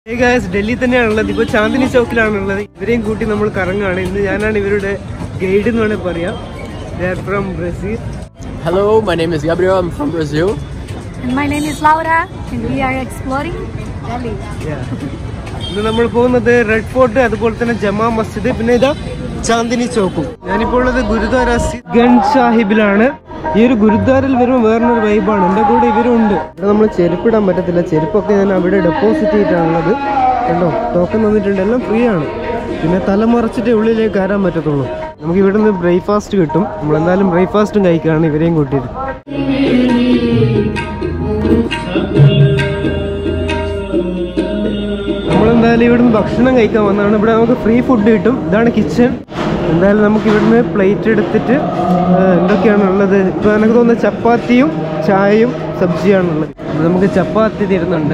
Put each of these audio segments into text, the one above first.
Guys Delhi തന്നെയാണ് ഉള്ളത് ഇപ്പൊ ചാന്ദിനി ചൗക്കിലാണ് ഉള്ളത് ഇവരെയും കൂട്ടി നമ്മൾ കറങ്ങാണ് ഇന്ന് ഞാനാണ് ഇവരുടെ ഗൈഡ് എന്ന് വേണമെങ്കിൽ പറയാം from Brazil Hello, my name is Gabriel. I'm from Brazil. And my name is Laura, and we are exploring Delhi. ഇന്ന് നമ്മൾ പോകുന്നത് റെഡ് ഫോർട്ട് അതുപോലെ തന്നെ ജമാ മസ്ജിദ് പിന്നെ ഇതാ ചാന്ദിനി ചൗക്കും ഞാനിപ്പോൾ ഉള്ളത് ഗുരുദ്വാര ഗഞ്ച് സാഹിബിലാണ് ഈ ഒരു ഗുരുദ്വാരയിൽ വരുമ്പോൾ വേറൊരു വൈബാണ് എൻ്റെ കൂടെ ഇവരും ഉണ്ട് ഇവിടെ നമ്മൾ ചെരുപ്പിടാൻ പറ്റത്തില്ല ചെരുപ്പൊക്കെ ഞാൻ അവിടെ ഡെപ്പോസിറ്റ് ചെയ്തിട്ടാണുള്ളത് കണ്ടോ ടോക്കൺ തന്നിട്ടുണ്ട് എല്ലാം ഫ്രീ ആണ് പിന്നെ തല മറച്ചിട്ടേ ഉള്ളിലേക്ക് കയറാൻ പറ്റത്തുള്ളൂ നമുക്ക് ഇവിടെ നിന്ന് ബ്രേക്ക്ഫാസ്റ്റ് കിട്ടും നമ്മൾ എന്തായാലും ബ്രേക്ക്ഫാസ്റ്റും കഴിക്കുകയാണ് ഇവരെയും കൂട്ടിയിട്ട് നമ്മളെന്തായാലും ഇവിടുന്ന് ഭക്ഷണം കഴിക്കാൻ വന്നതാണ് ഇവിടെ നമുക്ക് ഫ്രീ ഫുഡ് കിട്ടും ഇതാണ് കിച്ചൺ എന്തായാലും നമുക്ക് ഇവിടുന്ന് പ്ലേറ്റ് എടുത്തിട്ട് ആ, എന്തൊക്കെയാണ് ഉള്ളത് ഇപ്പൊ എനിക്ക് തോന്നുന്നത് ചപ്പാത്തിയും ചായയും സബ്ജിയാണുള്ളത് ഇത് നമുക്ക് ചപ്പാത്തി തരുന്നുണ്ട്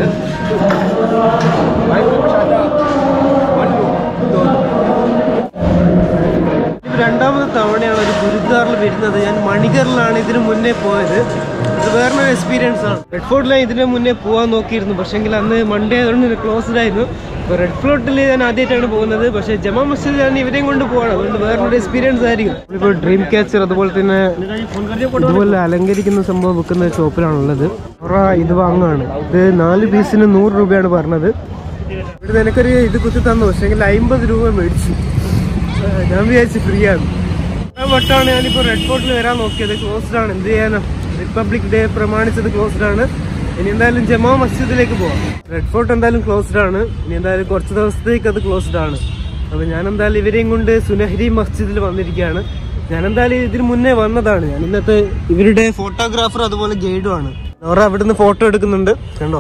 ഇത് രണ്ടാമത്തെ തവണയാണ് ഒരു ഗുരുദ്വാറിൽ വരുന്നത് ഞാൻ മണികറിലാണ് ഇതിനു മുന്നേ പോയത് ഇത് വേറൊരു എക്സ്പീരിയൻസ് ആണ് റെഡ് ഫോർട്ടിലാണ് ഇതിന് മുന്നേ പോകാൻ നോക്കിയിരുന്നു പക്ഷെങ്കിൽ അന്ന് മൺഡേ ആയതുകൊണ്ട് ക്ലോസ്ഡ് ആയിരുന്നു ഇപ്പോൾ റെഡ് ഫോർട്ടിൽ ഞാൻ ആദ്യമായിട്ടാണ് പോകുന്നത് പക്ഷേ ജമാ മസ്ജിദ് ഞാൻ ഇവരെയും കൊണ്ട് പോകണം അതുകൊണ്ട് വേറൊരു എക്സ്പീരിയൻസ് ആയിരിക്കും ഇപ്പോൾ ഡ്രീം ക്യാച്ചർ അതുപോലെ തന്നെ ഇതുപോലെ അലങ്കരിക്കുന്ന സംഭവം വിൽക്കുന്ന ഷോപ്പിലാണുള്ളത് കുറേ ഇത് വാങ്ങുകയാണ് ഇത് നാല് പീസിന് നൂറ് രൂപയാണ് പറഞ്ഞത് ഇവിടെ എനിക്കൊരു ഇത് കുത്തി തന്നു പക്ഷേങ്കിൽ അമ്പത് രൂപ മേടിച്ചു ആ, ഞാൻ വിചാരിച്ചു ഫ്രീ ആണ് ആ വട്ടമാണ് ഞാനിപ്പോൾ റെഡ് ഫോർട്ടിൽ വരാൻ നോക്കിയത് ക്ലോസ്ഡ് ആണ് എന്ത് ചെയ്യാനാ റിപ്പബ്ലിക് ഡേ പ്രമാണിച്ചത് ക്ലോസ്ഡ് ആണ് ഇനി എന്തായാലും ജമാ മസ്ജിദിലേക്ക് പോവാം റെഡ് ഫോർട്ട് എന്തായാലും ക്ലോസ്ഡ് ആണ് ഇനി എന്തായാലും കുറച്ച് ദിവസത്തേക്ക് അത് ക്ലോസ്ഡ് ആണ് അപ്പോൾ ഞാൻ എന്തായാലും ഇവരെയും കൊണ്ട് സുനഹരി മസ്ജിദിൽ വന്നിരിക്കുകയാണ് ഞാൻ എന്തായാലും ഇതിന് മുന്നേ വന്നതാണ് ഞാൻ ഇന്നത്തെ ഇവരുടെ ഫോട്ടോഗ്രാഫർ അതുപോലെ ഗൈഡും ആണ് അവർ അവിടുന്ന് ഫോട്ടോ എടുക്കുന്നുണ്ട് കണ്ടോ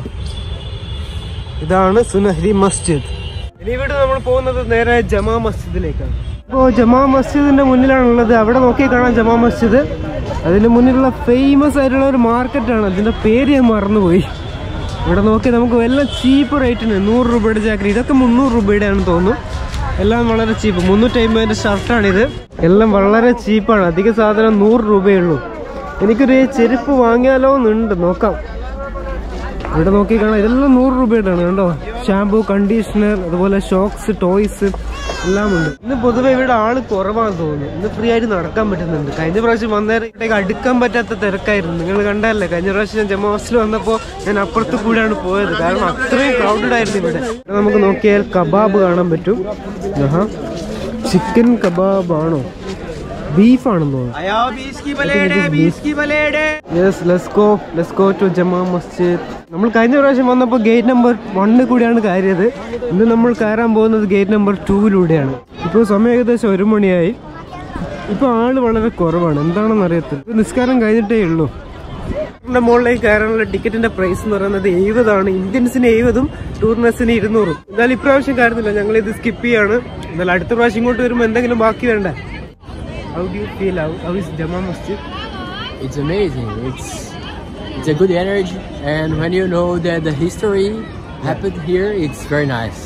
ഇതാണ് സുനഹരി മസ്ജിദ് ഇനി ഇവിടെ നമ്മൾ പോകുന്നത് നേരെ ജമാ മസ്ജിദിലേക്കാണ് ഇപ്പോൾ ജമാ മസ്ജിദിന്റെ മുന്നിലാണുള്ളത് അവിടെ നോക്കി കാണാം ജമാ മസ്ജിദ് അതിന്റെ മുന്നിലുള്ള ഫേമസ് ആയിട്ടുള്ള ഒരു മാർക്കറ്റാണ് അതിന്റെ പേര് ഞാൻ മറന്നുപോയി ഇവിടെ നോക്കി നമുക്ക് എല്ലാം ചീപ്പ് റേറ്റിന് നൂറ് രൂപയുടെ ജാക്കറ്റ് ഇതൊക്കെ മുന്നൂറ് രൂപയുടെ ആണെന്ന് തോന്നുന്നു എല്ലാം വളരെ ചീപ്പ് മുന്നൂറ്റി അമ്പതിന്റെ ഷർട്ടാണിത് എല്ലാം വളരെ ചീപ്പാണ് അധിക സാധനം നൂറ് രൂപയേ ഉള്ളൂ എനിക്കൊരു ചെരുപ്പ് വാങ്ങിയാലോ എന്നുണ്ട് നോക്കാം ഇവിടെ നോക്കി കാണാം ഇതെല്ലാം നൂറ് രൂപയുടെയാണ് കണ്ടോ ഷാമ്പു കണ്ടീഷണർ അതുപോലെ ഷോക്സ് ടോയ്സ് എല്ലാം ഉണ്ട് ഇന്ന് പൊതുവെ ഇവിടെ ആള് കുറവാന്ന് തോന്നുന്നു ഇന്ന് ഫ്രീ ആയിട്ട് നടക്കാൻ പറ്റുന്നുണ്ട് കഴിഞ്ഞ പ്രാവശ്യം വന്നേരം ഇവിടേക്ക് അടുക്കാൻ പറ്റാത്ത തിരക്കായിരുന്നു നിങ്ങൾ കണ്ടല്ലേ കഴിഞ്ഞ പ്രാവശ്യം ഞാൻ ജമ്മു ഹോസ്റ്റലിൽ വന്നപ്പോൾ ഞാൻ അപ്പുറത്ത് കൂടെയാണ് പോയത് കാരണം അത്രയും ക്രൗഡഡ് ആയിരുന്നു ഇവിടെ ഇവിടെ നമുക്ക് നോക്കിയാൽ കബാബ് കാണാൻ പറ്റും ആഹാ ചിക്കൻ കബാബ് ആണോ ബീഫാണെന്ന് തോന്നുന്നു yes let's go let's go to Jama Masjid നമ്മൾ കഴിഞ്ഞ പ്രാവശ്യം വന്നപ്പോൾ ഗേറ്റ് നമ്പർ വണ്ണിൽ കൂടിയാണ് കയറിയത് ഇന്ന് നമ്മൾ കയറാൻ പോകുന്നത് ഗേറ്റ് നമ്പർ ടൂവിലൂടെയാണ് ഇപ്പോൾ സമയം ഏകദേശം ഒരു മണിയായി ഇപ്പോൾ ആള് വളരെ കുറവാണ് എന്താണെന്ന് അറിയത്തില്ല ഇത് നിസ്കാരം കഴിഞ്ഞിട്ടേ ഉള്ളൂ നമ്മുടെ മുകളിലേക്ക് കയറാനുള്ള ടിക്കറ്റിന്റെ പ്രൈസ് എന്ന് പറയുന്നത് എഴുപതാണ് ഇന്ത്യൻസിന് എഴുപതും ടൂറിനേഴ്സിന് ഇരുന്നൂറും എന്നാൽ ഇപ്രാവശ്യം കയറുന്നില്ല ഞങ്ങൾ ഇത് സ്കിപ്പ് ചെയ്യാണ് എന്നാൽ അടുത്ത പ്രാവശ്യം ഇങ്ങോട്ട് വരുമ്പോൾ എന്തെങ്കിലും ബാക്കി വേണ്ടേ how do you feel how is Jama Masjid It's amazing. It's it's a good energy, and when you know that the history happened here, it's very nice.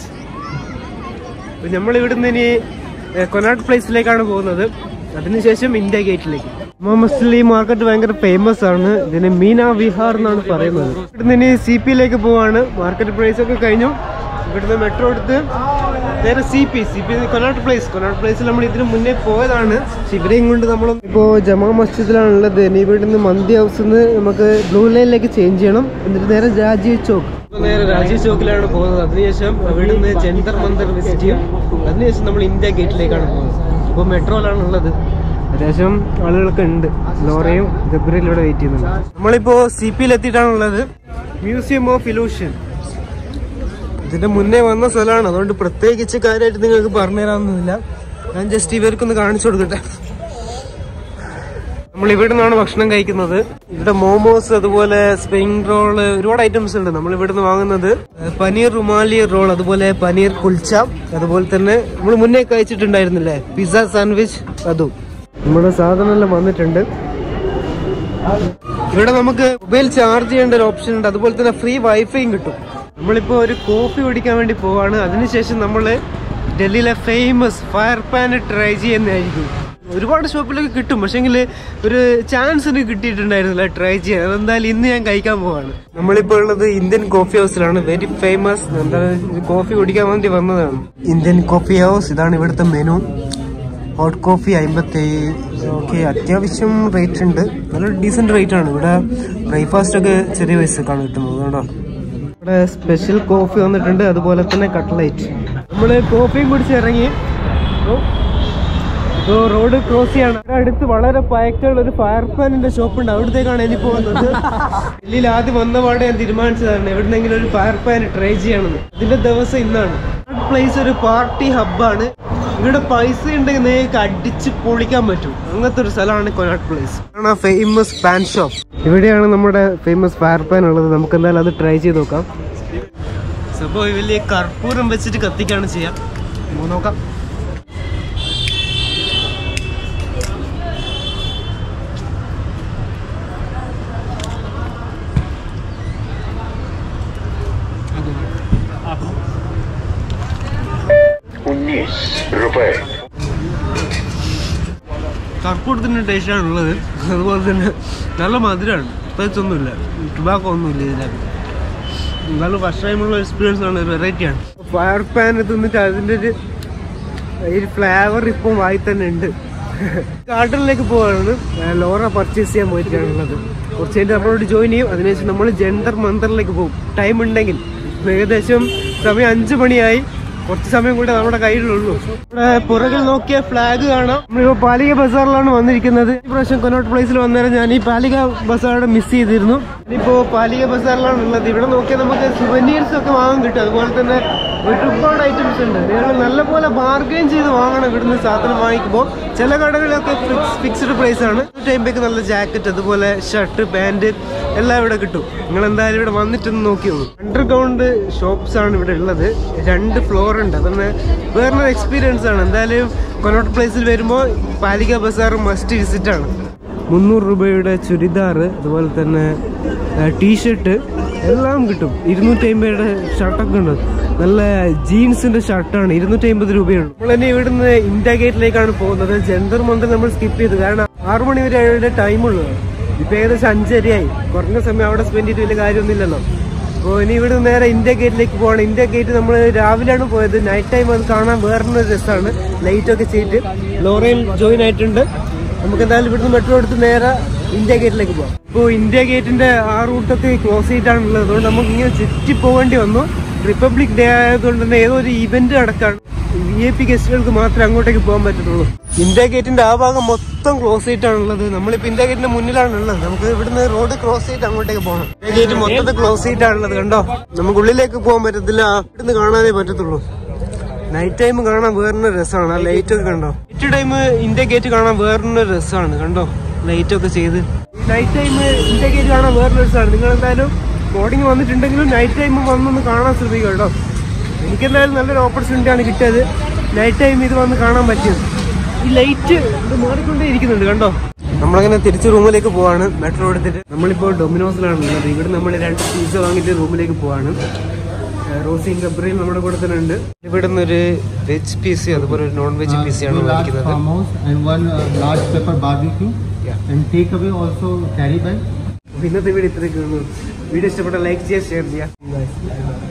നമ്മൾ ഇവിടുന്ന് ഇനി ഏഹ്, കൊനാട്ട് പ്ലേസിലേക്കാണ് പോകുന്നത് അതിനുശേഷം ഇന്ത്യ ഗേറ്റിലേക്ക് മസ്ജിദ് ഈ മാർക്കറ്റ് ഭയങ്കര ഫേമസ് ആണ് ഇതിന് മീന വിഹാർ എന്നാണ് പറയുന്നത് ഇവിടുന്ന് ഇനി സി പിയിലേക്ക് പോവാണ് മാർക്കറ്റ് പ്രൈസ് ഒക്കെ കഴിഞ്ഞു ഇവിടുന്ന് മെട്രോ എടുത്ത് നേരെ C P C P Connaught place Connaught പ്ലേസിൽ നമ്മൾ ഇതിന് മുന്നേ പോയതാണ് പക്ഷെ ഇവിടെയും കൊണ്ട് നമ്മൾ ഇപ്പോൾ ജമാ മസ്ജിദിലാണുള്ളത് ഇനി ഇവിടുന്ന് മന്തി ഹൗസിൽ നിന്ന് നമുക്ക് ബ്ലൂ ലൈനിലേക്ക് ചേഞ്ച് ചെയ്യണം എന്നിട്ട് നേരെ രാജീവ് ചോക്ക് നേരെ രാജീവ് ചോക്കിലാണ് പോകുന്നത് അതിനുശേഷം അവിടുന്ന് ജന്തർ മന്ദർ വിസിറ്റ് ചെയ്യും അതിനുശേഷം നമ്മൾ ഇന്ത്യ ഗേറ്റിലേക്കാണ് പോകുന്നത് ഇപ്പോൾ മെട്രോയിലാണ് ഉള്ളത് അത്യാവശ്യം ആളുകളൊക്കെ ഉണ്ട് ലോറയും ഗബ്രിയിൽ ഇവിടെ വെയിറ്റ് ചെയ്യുന്നുണ്ട് നമ്മളിപ്പോ സി പിയിൽ എത്തിയിട്ടാണുള്ളത് മ്യൂസിയം ഓഫ് ഇലൂഷൻ ഇതിന്റെ മുന്നേ വന്ന സ്ഥലമാണ് അതുകൊണ്ട് പ്രത്യേകിച്ച് കാര്യമായിട്ട് നിങ്ങൾക്ക് പറഞ്ഞുതരാനൊന്നുമില്ല ഞാൻ ജസ്റ്റ് ഇവർക്കൊന്ന് കാണിച്ചു കൊടുക്കട്ടെ നമ്മൾ ഇവിടെ നിന്നാണ് ഭക്ഷണം കഴിക്കുന്നത് ഇവിടെ മോമോസ് അതുപോലെ സ്പ്രിംഗ് റോള് ഒരുപാട് ഐറ്റംസ് ഉണ്ട് നമ്മൾ ഇവിടെ നിന്ന് വാങ്ങുന്നത് ഏഹ്, പനീർ റുമാലി റോൾ അതുപോലെ പനീർ കുൽച്ച അതുപോലെ തന്നെ നമ്മൾ മുന്നേ കഴിച്ചിട്ടുണ്ടായിരുന്നില്ലേ പിസ്സ സാൻഡ്വിച്ച് അതും നമ്മുടെ സാധനം എല്ലാം വന്നിട്ടുണ്ട് ഇവിടെ നമുക്ക് മൊബൈൽ ചാർജ് ചെയ്യേണ്ട ഒരു ഓപ്ഷൻ ഉണ്ട് അതുപോലെ തന്നെ ഫ്രീ വൈഫൈയും കിട്ടും നമ്മളിപ്പോ ഒരു കോഫി കുടിക്കാൻ വേണ്ടി പോവാണ് അതിനുശേഷം നമ്മൾ ഡൽഹിയിലെ ഫേമസ് ഫയർ പാൻ ട്രൈ ചെയ്യുന്നതായിരിക്കും ഒരുപാട് ഷോപ്പിലൊക്കെ കിട്ടും പക്ഷെങ്കിൽ ഒരു ചാൻസ് എനിക്ക് കിട്ടിയിട്ടുണ്ടായിരുന്നില്ല ട്രൈ ചെയ്യാൻ അതെന്തായാലും ഇന്ന് ഞാൻ കഴിക്കാൻ പോവാണ് നമ്മളിപ്പോൾ ഉള്ളത് ഇന്ത്യൻ കോഫി ഹൗസിലാണ് വെരി ഫേമസ് എന്താ കോഫി കുടിക്കാൻ വേണ്ടി വന്നതാണ് ഇന്ത്യൻ കോഫി ഹൗസ് ഇതാണ് ഇവിടുത്തെ മെനു ഹോട്ട് കോഫി അമ്പത്തി ഓക്കെ അത്യാവശ്യം റേറ്റ് ഉണ്ട് നല്ല ഡീസെന്റ് റേറ്റ് ആണ് ഇവിടെ ബ്രേക്ക്ഫാസ്റ്റ് ഒക്കെ ചെറിയ പൈസക്കാണ് കിട്ടുന്നത് കേട്ടോ ഇവിടെ സ്പെഷ്യൽ കോഫി വന്നിട്ടുണ്ട് അതുപോലെ തന്നെ കട്ട്ലൈറ്റ് നമ്മൾ കോഫിയും കുടിച്ച് ഇറങ്ങി അപ്പോൾ ഇപ്പോ റോഡ് ക്രോസ് ചെയ്യാണ് ഇവിടെ അടുത്ത് വളരെ പയക്കുള്ള ഒരു ഫയർ പാനിന്റെ ഷോപ്പ് ഉണ്ട് അവിടത്തേക്കാണ് ഇനി പോകുന്നത് ഡൽഹിയിൽ ആദ്യം വന്നപാടെ ഞാൻ തീരുമാനിച്ചതാണ് എവിടുന്നെങ്കിലും ഒരു ഫയർ പാൻ ട്രൈ ചെയ്യണമെന്ന് ഇതിന്റെ ദിവസം ഇന്നാണ് പ്ലേസ് ഒരു പാർട്ടി ഹബ്ബാണ് ഇവിടെ പൈസ ഉണ്ടെങ്കിൽ നിങ്ങൾക്ക് അടിച്ച് പൊളിക്കാൻ പറ്റും അങ്ങനത്തെ ഒരു സ്ഥലമാണ് കൊനാട്ട് പ്ലേസ് ആണ് ഫേമസ് പാൻ ഷോപ്പ് ഇവിടെയാണ് നമ്മുടെ ഫേമസ് ഫയർ പാൻ ഉള്ളത് നമുക്ക് എന്തായാലും അത് ട്രൈ ചെയ്ത് നോക്കാം സംഭവം വലിയ കർപ്പൂരം വെച്ചിട്ട് കത്തിക്കാണ് ചെയ്യാം നമുക്ക് നോക്കാം उन्नीस रुपए കർപ്പൂരത്തിൻ്റെ ടേസ്റ്റാണ് ഉള്ളത് അതുപോലെ തന്നെ നല്ല മധുരമാണ് പ്രത്യേകിച്ചൊന്നുമില്ല ടുബാക്കോ ഒന്നുമില്ല ഇതിനകത്ത് നല്ല ഫസ്റ്റ് ടൈമുള്ള എക്സ്പീരിയൻസ് ആണ് ഒരു വെറൈറ്റിയാണ് ഫയർ പാൻ തിന്നിട്ട് അതിൻ്റെ ഒരു ഒരു ഫ്ലേവർ ഇപ്പം വായി തന്നെ ഉണ്ട് ഗാർഡനിലേക്ക് പോവാണ് ലോറ പർച്ചേസ് ചെയ്യാൻ പോയിട്ടാണുള്ളത് കുറച്ച് കഴിഞ്ഞ് നമ്മളോട് ജോയിൻ ചെയ്യും അതിനുശേഷം നമ്മൾ ജെൻഡർ മന്ദറിലേക്ക് പോകും ടൈം ഉണ്ടെങ്കിൽ ഏകദേശം സമയം അഞ്ച് മണിയായി കുറച്ച് സമയം കൂടെ നമ്മുടെ കയ്യിലുള്ളൂ ഇവിടെ പുറകിൽ നോക്കിയ ഫ്ലാഗ് കാണാം നമ്മളിപ്പോ പാലിക ബസാറിലാണ് വന്നിരിക്കുന്നത് ഈ പ്രാവശ്യം കൊനോട്ട് പ്ലേസിൽ വന്നേരം ഞാൻ ഈ പാലിക ബസാറ് മിസ് ചെയ്തിരുന്നു ഇനിയിപ്പോ പാലിക ബസാറിലാണ് ഉള്ളത് ഇവിടെ നോക്കിയാൽ നമുക്ക് സുവനീർസ് ഒക്കെ വാങ്ങാൻ കിട്ടും അതുപോലെ തന്നെ ഒരുപാട് ഐറ്റംസ് ഉണ്ട് നിങ്ങൾ നല്ലപോലെ ബാർഗെയിൻ ചെയ്ത് വാങ്ങണം ഇവിടുന്ന് സാധനം വാങ്ങിക്കുമ്പോൾ ചില കടകളിലൊക്കെ ഫിക്സ്ഡ് പ്രൈസ് ആണ് ടൈമ്പേക്ക് നല്ല ജാക്കറ്റ് അതുപോലെ ഷർട്ട് പാൻറ് എല്ലാം ഇവിടെ കിട്ടും നിങ്ങൾ എന്തായാലും ഇവിടെ വന്നിട്ടൊന്ന് നോക്കിയോളൂ അണ്ടർഗ്രൗണ്ട് ഷോപ്സ് ആണ് ഇവിടെ ഉള്ളത് രണ്ട് ഫ്ലോർ ഉണ്ട് അതന്നെ വേറൊരു എക്സ്പീരിയൻസ് ആണ് എന്തായാലും കൊനോട്ട് പ്ലേസിൽ വരുമ്പോൾ പാലിക ബസാർ മസ്റ്റ് വിസിറ്റ് ആണ് മുന്നൂറ് രൂപയുടെ ചുരിദാർ അതുപോലെ തന്നെ ടീഷർട്ട് എല്ലാം കിട്ടും ഇരുന്നൂറ്റി അമ്പതിയുടെ ഷർട്ടൊക്കെ ഉണ്ട് നല്ല ജീൻസിന്റെ ഷർട്ടാണ് ഇരുന്നൂറ്റി അമ്പത് രൂപയുള്ളൂ നമ്മൾ ഇനി ഇവിടുന്ന് ഇന്ത്യ ഗേറ്റിലേക്കാണ് പോകുന്നത് ജന്തർ മന്ദിർ നമ്മൾ സ്കിപ്പ് ചെയ്തു കാരണം ആറു മണി വരെ അവിടെ ടൈം ഉള്ളത് ഇപ്പൊ ഏകദേശം അഞ്ചരയായി കുറഞ്ഞ സമയം അവിടെ സ്പെൻഡ് ചെയ്തിട്ട് വലിയ കാര്യമൊന്നുമില്ലല്ലോ അപ്പോൾ ഇനി ഇവിടെ നേരെ ഇന്ത്യ ഗേറ്റിലേക്ക് പോകണം ഇന്ത്യ ഗേറ്റ് നമ്മൾ രാവിലെയാണ് പോയത് നൈറ്റ് ടൈം അത് കാണാൻ വേറൊരു രസമാണ് ലൈറ്റ് ഒക്കെ ചെയ്തിട്ട് ലോറയിൽ ജോയിൻ ആയിട്ടുണ്ട് നമുക്ക് എന്തായാലും ഇവിടുന്ന് മെട്രോ എടുത്ത് നേരെ ഇന്ത്യ ഗേറ്റിലേക്ക് പോകാം ഇപ്പോൾ ഇന്ത്യ ഗേറ്റിന്റെ ആ റൂട്ടൊക്കെ ക്ലോസ് ചെയ്തിട്ടാണുള്ളത് അതുകൊണ്ട് നമുക്ക് ഇങ്ങനെ ചുറ്റി പോകേണ്ടി വന്നു റിപ്പബ്ലിക് ഡേ ആയതുകൊണ്ട് തന്നെ ഏതോ ഒരു ഇവന്റ് അടക്കാണ് വി ഐ പി ഗസ്റ്റുകൾക്ക് മാത്രമേ അങ്ങോട്ടേക്ക് പോകാൻ പറ്റത്തുള്ളൂ ഇന്ത്യ ഗേറ്റിന്റെ ആ ഭാഗം മൊത്തം ക്ലോസ് ചെയ്തിട്ടാണുള്ളത് നമ്മളിപ്പോ ഇന്ത്യ ഗേറ്റിന്റെ മുന്നിലാണ് ഉള്ളത് നമുക്ക് ഇവിടുന്ന് റോഡ് ക്രോസ് ചെയ്ത് അങ്ങോട്ടേക്ക് പോകണം ഇന്ത്യ ഗേറ്റ് മൊത്തത്തിൽ ക്ലോസ് ചെയ്തിട്ടാണുള്ളത് കണ്ടോ നമുക്ക് ഉള്ളിലേക്ക് പോകാൻ പറ്റത്തില്ല ഇവിടുന്ന് കാണാനേ പറ്റത്തുള്ളൂ നൈറ്റ് ടൈം കാണാൻ വേറൊരു രസമാണ് ആ ലൈറ്റ് ഒക്കെ കണ്ടോ നൈറ്റ് ടൈം ഇന്ത്യ ഗേറ്റ് കാണാൻ വേറൊരു രസമാണ് കണ്ടോ ലൈറ്റ് ഒക്കെ ചെയ്ത് നൈറ്റ് ടൈം ഇന്ത്യ ഗേറ്റ് കാണാൻ വേറൊരു രസമാണ് നിങ്ങൾ എന്തായാലും മോർണിംഗ് വന്നിട്ടുണ്ടെങ്കിലും നൈറ്റ് ടൈം വന്നൊന്ന് കാണാൻ ശ്രമിക്കുക കേട്ടോ എനിക്ക് എന്തായാലും നല്ലൊരു ഓപ്പർച്യൂണിറ്റി ആണ് കിട്ടിയത് നൈറ്റ് ടൈം ഇത് വന്ന് കാണാൻ പറ്റിയത് ഈ ലൈറ്റ് ഇത് മാറിക്കൊണ്ടേ ഇരിക്കുന്നുണ്ട് കണ്ടോ നമ്മളങ്ങനെ തിരിച്ച് റൂമിലേക്ക് പോവാണ് മെട്രോ എടുത്തിട്ട് നമ്മളിപ്പോൾ ഡൊമിനോസിലാണ് ഉള്ളത് ഇവിടെ നമ്മൾ രണ്ട് പിസ്സ വാങ്ങിയിട്ട് റൂമിലേക്ക് പോവാണ് റോസിയും ഗബ്രിയും നമ്മുടെ കൂടെ തന്നെ ഉണ്ട് ഇവിടെ നിന്നൊരു വെജ് പി സി അതുപോലെ ഒരു നോൺ വെജ് പി സി ആണ് large മേടിക്കുന്നത് farmhouse and one uh, large pepper barbecue Yeah. and take away also carry bag അപ്പൊ ഇന്നത്തെ വീഡിയോ ഇത്രയൊക്കെ ഉള്ളൂ വീഡിയോ ഇഷ്ടപ്പെട്ട ലൈക്ക് ചെയ്യുക ഷെയർ ചെയ്യുക